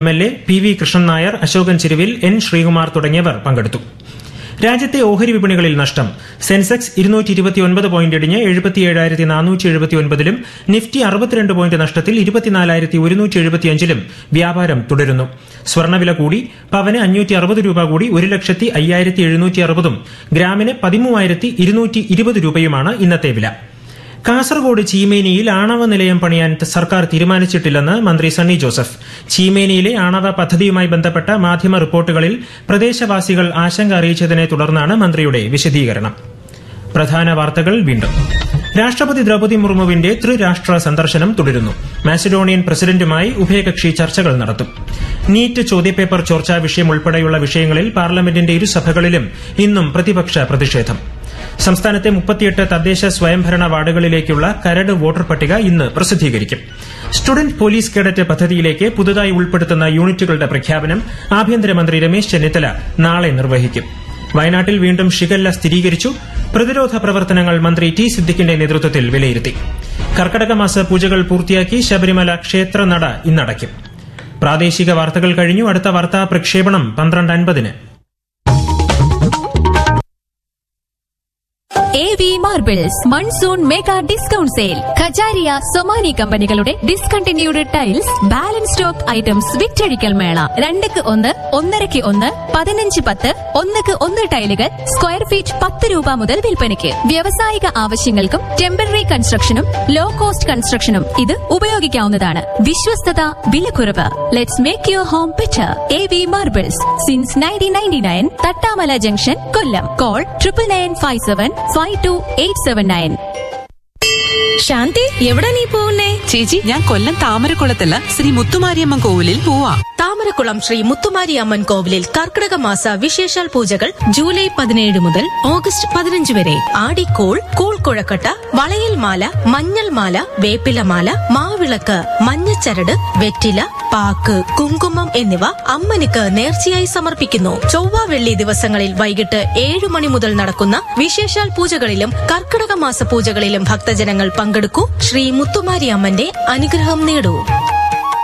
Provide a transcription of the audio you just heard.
M L A പി V Krishnan Nair Ashokan Chiruvil N Sreekumar തുടങ്ങിയവർ പങ്കെടുത്തു രാജ്യത്തെ ഓഹരി വിപണികളിൽ നഷ്ടം സെൻസെക്സ് ഇരുന്നൂറ്റി ഇരുപത്തിയൊൻപത് പോയിന്റ് ഇടിഞ്ഞ് എഴുപത്തിയേഴായിരത്തി നാനൂറ്റി എഴുപത്തിയൊൻപതിലും നിഫ്റ്റി അറുപത്തിരണ്ട് പോയിന്റ് നഷ്ടത്തിൽ ഇരുപത്തിനാലായിരത്തി ഒരുന്നൂറ്റി എഴുപത്തിയഞ്ചിലും വ്യാപാരം തുടരുന്നു സ്വർണ്ണവില കൂടി പവന് അഞ്ഞൂറ്റി അറുപത് രൂപ കൂടി ഒരു ലക്ഷത്തി അയ്യായിരത്തി എഴുന്നൂറ്റി അറുപതും ഗ്രാമിന് പതിമൂവായിരത്തി ഇരുന്നൂറ്റി ഇരുപത് രൂപയുമാണ് ഇന്നത്തെ വില കാസർഗോഡ് ചീമേനിയിൽ ആണവ നിലയം പണിയാൻ സർക്കാർ തീരുമാനിച്ചിട്ടില്ലെന്ന് മന്ത്രി സണ്ണി ജോസഫ് ചീമേനിയിലെ ആണവ പദ്ധതിയുമായി ബന്ധപ്പെട്ട മാധ്യമ റിപ്പോർട്ടുകളിൽ പ്രദേശവാസികൾ ആശങ്ക അറിയിച്ചതിനെ തുടർന്നാണ് മന്ത്രിയുടെ വിശദീകരണം പ്രധാന വാർത്തകൾ വീണ്ടും രാഷ്ട്രപതി ദ്രൗപദി മുർമുവിന്റെ ത്രിരാഷ്ട്ര സന്ദർശനം തുടരുന്നു മാസിഡോണിയൻ പ്രസിഡന്റുമായി ഉഭയകക്ഷി ചർച്ചകൾ നടത്തും നീറ്റ് ചോദ്യപേപ്പർ ചോർച്ചാ വിഷയം ഉൾപ്പെടെയുള്ള വിഷയങ്ങളിൽ പാർലമെന്റിന്റെ ഇരുസഭകളിലും ഇന്നും പ്രതിപക്ഷ പ്രതിഷേധം സംസ്ഥാനത്തെ മുപ്പത്തിയെട്ട് തദ്ദേശ സ്വയംഭരണ വാർഡുകളിലേക്കുള്ള കരട് വോട്ടർ പട്ടിക ഇന്ന് പ്രസിദ്ധീകരിക്കും സ്റ്റുഡന്റ് പോലീസ് കേഡറ്റ് പദ്ധതിയിലേക്ക് പുതുതായി ഉൾപ്പെടുത്തുന്ന യൂണിറ്റുകളുടെ പ്രഖ്യാപനം ആഭ്യന്തരമന്ത്രി രമേശ് ചെന്നിത്തല നാളെ നിർവഹിക്കും വയനാട്ടിൽ വീണ്ടും ഷിഗല്ല സ്ഥിരീകരിച്ചു പ്രതിരോധ പ്രവർത്തനങ്ങൾ മന്ത്രി ടി സിദ്ദിഖിന്റെ നേതൃത്വത്തിൽ വിലയിരുത്തി കർക്കടക മാസ പൂജകൾ പൂർത്തിയാക്കി ശബരിമല ക്ഷേത്രനട ഇന്നടയ്ക്കും പ്രാദേശിക വാർത്തകൾ കഴിഞ്ഞു അടുത്ത വാർത്താ പ്രക്ഷേപണം പന്ത്രണ്ട് അൻപതിന് A V marbles monsoon mega discount sale Kajaria Somany കമ്പനികളുടെ discontinued tiles balance stock items വിറ്റഴിക്കൽ മേള രണ്ടക്ക് ഒന്ന് ഒന്നരക്ക് ഒന്ന് പതിനഞ്ച് പത്ത് ഒന്നക്ക് ഒന്ന് ടൈലുകൾ സ്ക്വയർ ഫീറ്റ് പത്ത് രൂപ മുതൽ വിൽപ്പനയ്ക്ക് വ്യാവസായിക ആവശ്യങ്ങൾക്കും ടെമ്പററി കൺസ്ട്രക്ഷനും ലോ കോസ്റ്റ് കൺസ്ട്രക്ഷനും ഇത് ഉപയോഗിക്കാവുന്നതാണ് വിശ്വസ്തത വിലക്കുറവ് let's make your home better A V marbles since nineteen ninety nine Thattamala junction Kollam call triple nine five seven five two eight seven nine Shanti എവിടെ നീ പോകുന്നേ ചേച്ചി ഞാൻ കൊല്ലം താമരക്കുളത്തുള്ള ശ്രീ മുത്തുമാരിയമ്മൻ കോവിലിൽ പോവാ താമരക്കുളം ശ്രീ മുത്തുമാരി അമ്മൻ കോവിലിൽ കർക്കിടക മാസ വിശേഷാൽ പൂജകൾ ജൂലൈ പതിനേഴ് മുതൽ ഓഗസ്റ്റ് പതിനഞ്ച് വരെ ആടിക്കോൾ കൂൾ കുഴക്കട്ട വളയൽ മാല മഞ്ഞൾ മാല വേപ്പിലമാല മാവിളക്ക് മഞ്ഞച്ചരട് വെറ്റില പാക്ക് കുങ്കുമം എന്നിവ അമ്മനിക്ക് നേർച്ചയായി സമർപ്പിക്കുന്നു ചൊവ്വ വെള്ളി ദിവസങ്ങളിൽ വൈകിട്ട് ഏഴു മണി മുതൽ നടക്കുന്ന വിശേഷാൽ പൂജകളിലും കർക്കിടക മാസ പൂജകളിലും ഭക്തജനങ്ങൾ പങ്കെടുക്കൂ ശ്രീ മുത്തുമാരി അമ്മന്റെ അനുഗ്രഹം നേടൂ